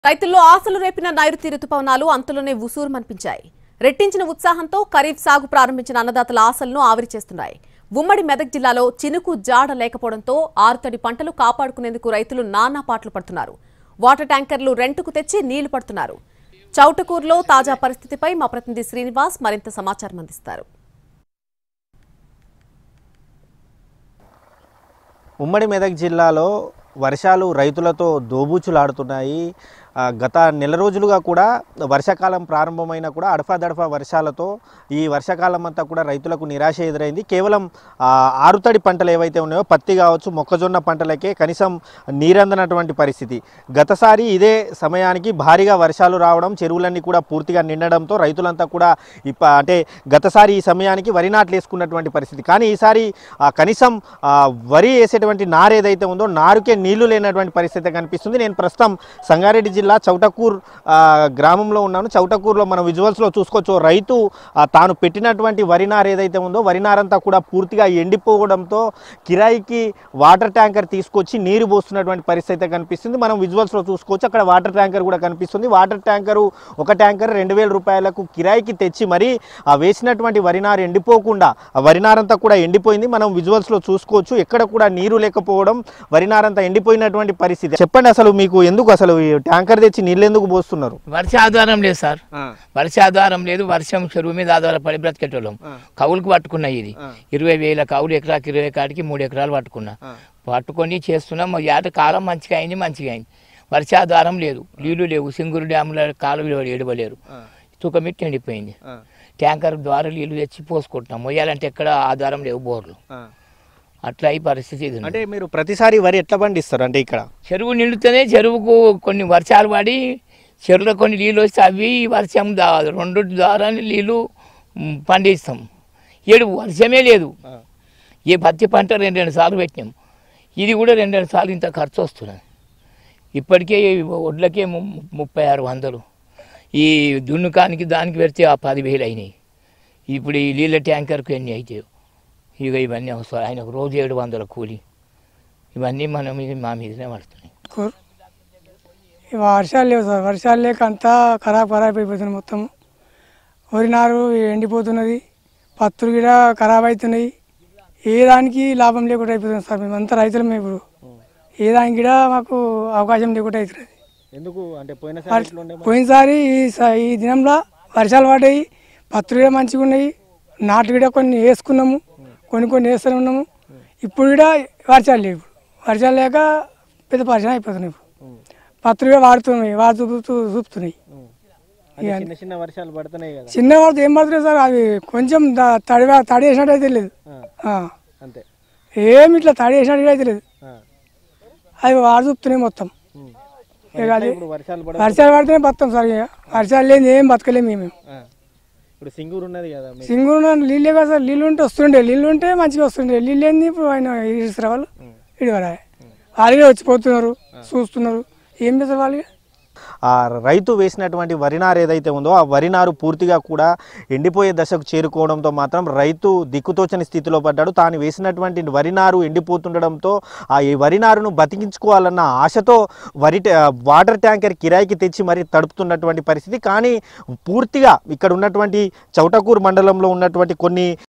రైతుల్లో ఆశలు రేపిన నైరుతి రుతుపవనాలు అంతలోనే ఉసూరుమనిపించాయి రెట్టించిన ఉత్సాహంతో ఖరీఫ్ సాగు ప్రారంభించిన అన్నదాతల ఆశలను ఆవిరి చేస్తున్నాయి ఉమ్మడి మెదక్ జిల్లాలో చినుకు జాడ లేకపోవడంతో ఆరుతడి పంటలు కాపాడుకునేందుకు రైతులు నానా పాటలు పడుతున్నారు వాటర్ ట్యాంకర్లు రెంటుకు తెచ్చి నీళ్లు పడుతున్నారు చౌటకూరులో తాజా పరిస్థితిపై మా ప్రతినిధి శ్రీనివాస్ మరింత సమాచారం అందిస్తారు ఉమ్మడి మెదక్ జిల్లాలో వర్షాలు రైతులతో దోబూచులాడుతున్నాయి ఆ, గత నెల రోజులుగా కూడా వర్షాకాలం ప్రారంభమైన కూడా అడఫాదడఫా వర్షాలతో ఈ వర్షాకాలం అంతా కూడా రైతులకు నిరాశ ఎదురైంది కేవలం ఆ, ఆరుతడి పంటలు ఏవైతే ఉన్నాయో పత్తి కావచ్చు మొక్కజొన్న పంటలకే కనీసం నీరందనటువంటి పరిస్థితి గతసారి ఇదే సమయానికి భారీగా వర్షాలు రావడం చెరువులన్నీ కూడా పూర్తిగా నిండడంతో రైతులంతా కూడా ఇప్ప అంటే గతసారి ఈ సమయానికి వరి నాట్లు వేసుకున్నటువంటి పరిస్థితి కానీ ఈసారి ఆ, కనీసం ఆ, వరి వేసేటువంటి నారు ఏదైతే ఉందో నారుకే నీళ్లు లేనటువంటి పరిస్థితి కనిపిస్తుంది నేను ప్రస్తుతం సంగారెడ్డి జిల్లా చౌటకూర్ ఆ, గ్రామంలో ఉన్నాను చౌటకూరులో మనం విజువల్స్లో చూసుకోవచ్చు రైతు ఆ, తాను పెట్టినటువంటి వరి నారు ఏదైతే ఉందో వరి నారంతా కూడా పూర్తిగా ఎండిపోవడంతో కిరాయికి వాటర్ ట్యాంకర్ తీసుకొచ్చి నీరు పోస్తున్నటువంటి పరిస్థితి అయితే కనిపిస్తుంది మనం విజువల్స్లో చూసుకోవచ్చు అక్కడ వాటర్ ట్యాంకర్ కూడా కనిపిస్తుంది వాటర్ ట్యాంకరు ఒక ట్యాంకర్ రెండు వేల రూపాయలకు కిరాయికి తెచ్చి మరి ఆ వేసినటువంటి వరి నారు ఎండిపోకుండా ఆ వరి నారంతా కూడా ఎండిపోయింది మనం విజువల్స్లో చూసుకోవచ్చు ఎక్కడ కూడా నీరు లేకపోవడం వరి నారంతా ఎండిపోయినటువంటి పరిస్థితి చెప్పండి అసలు మీకు ఎందుకు అసలు ఈ ట్యాంకర్ తెచ్చి నీళ్ళు ఎందుకు పోస్తున్నారు వర్ష ఆధారం లేదు సార్ వర్ష ఆధారం లేదు వర్షం చెరువు మీద ఆధారపడి బ్రతికేటోళ్ళం కవులకు పట్టుకున్నా ఇది ఇరవై వేల కవులు ఎకరాకి ఇరవై కాడికి మూడు ఎకరాలు పట్టుకున్నా పట్టుకొని చేస్తున్నాం మా ఏట కాలం మంచిగా అయింది మంచిగా అయింది వర్షాధారం లేదు నీళ్లు లేవు సింగూరు డ్యాముల కాలువలు ఎడవలేరు తుకమిట్టి ఎండిపోయింది ట్యాంకర్ ద్వారా నీళ్లు తెచ్చి పోసుకుంటున్నాం మొయ్యాలంటే ఎక్కడ ఆధారం లేవు బోర్లు అట్లా ఈ పరిస్థితి ఇది ఉంది. అంటే మీరు ప్రతిసారి వరి ఎట్లా పండిస్తారు అంటే ఇక్కడ చెరువు నిండుతూనే చెరువుకు కొన్ని వర్షాలు పడి చెరువులో కొన్ని నీళ్ళు వస్తే అవి వర్షం దా రెండు ద్వారా నీళ్ళు మ్, పండిస్తాం ఏడు వర్షమే లేదు ఈ పత్తి పంట రెండు రెండు సార్లు పెట్టినాం ఇది కూడా రెండు రెండు సార్లు ఇంత ఖర్చు వస్తున్నది ఇప్పటికే ఈ వడ్లకే ము- ముప్పై ఆరు వందలు ఈ దున్నుకానికి దానికి పెడితే ఆ పదివేలు అయినాయి ఇప్పుడు ఈ నీళ్ళ ట్యాంకర్కు ఎన్ని అవుతాయో ఇక ఇవన్నీ అవసరం ఆయనకు రోజు ఏడు వందల కూలి ఇవన్నీ మన మీద మా మీదనే పడుతున్నాయి కూర ఈ వర్షాలు లేవు సార్ వర్షాలు లేక అంతా ఖరాబ్ ఖరాబ్ అయిపోతుంది మొత్తం వరి నారు ఎండిపోతున్నది పత్తులు కూడా ఖరాబ్ అవుతున్నాయి ఏ దానికి లాభం లేకుండా అయిపోతుంది సార్ మేమంతా రైతులమే ఇప్పుడు ఏ దానికి కూడా మాకు అవకాశం లేకుండా అవుతున్నది ఎందుకు అంటే పోయిన వర్- పోయినసారి ఈ స- ఈ దినంలో వర్షాలు పడ్డాయి పత్తులు కూడా మంచిగా ఉన్నాయి నాట్లు కూడా కొన్ని వేసుకున్నాము కొన్ని కొన్ని వేస్తూనే ఉన్నాము ఇప్పుడు కూడా వర్షాలు లేవు వర్షాలు లేక పెద్ద పరిచయం అయిపోతున్నాయి ఇప్పుడు పత్తులు కూడా వాడుతున్నాయి వాడు చూపుతూ చూపుతున్నాయి ఇక చిన్న చిన్న వర్షాలు పడుతున్నాయి కదా చిన్న వాడితో ఏం పడుతున్నాయి సార్ అవి కొంచెం ద- తడి తడి వేసినట్టు అయితే లేదు ఆ. అంతే ఏమి ఇట్లా తడి వేసినట్టు అయితే లేదు అవి వాడు చూపుతున్నాయి మొత్తం ఇక అది ఇప్పుడు వర్షాలు పడ వర్షాలు పడితేనే బతాం సార్ ఇక వర్షాలు లేని ఏం బతకలేము మేము ఇప్పుడు సింగూరు ఉన్నది కదా మీకు. సింగూరు నీళ్ళే కదా సార్ నీళ్ళు ఉంటే వస్తుండే నీళ్ళు ఉంటే మంచిగా వస్తుండే నీళ్ళు ఏంది ఇప్పుడు ఆయన ఇడిసిన వాళ్ళు ఇడివరా వాళ్ళే వచ్చిపోతున్నారు చూస్తున్నారు ఏం చేస్తారు వాళ్ళు ఆ రైతు వేసినటువంటి వరినారు ఏదైతే ఉందో ఆ వరినారు పూర్తిగా కూడా ఎండిపోయే దశకు చేరుకోవడంతో మాత్రం రైతు దిక్కుతోచని స్థితిలో పడ్డాడు తాను వేసినటువంటి వరినారు ఎండిపోతుండడంతో ఆ ఈ వరినారును బతికించుకోవాలన్న ఆశతో వరి ట్యా- వాటర్ ట్యాంకర్ కిరాయికి తెచ్చి మరి తడుపుతున్నటువంటి పరిస్థితి కానీ పూర్తిగా ఇక్కడ ఉన్నటువంటి చౌటకూరు మండలంలో ఉన్నటువంటి కొన్ని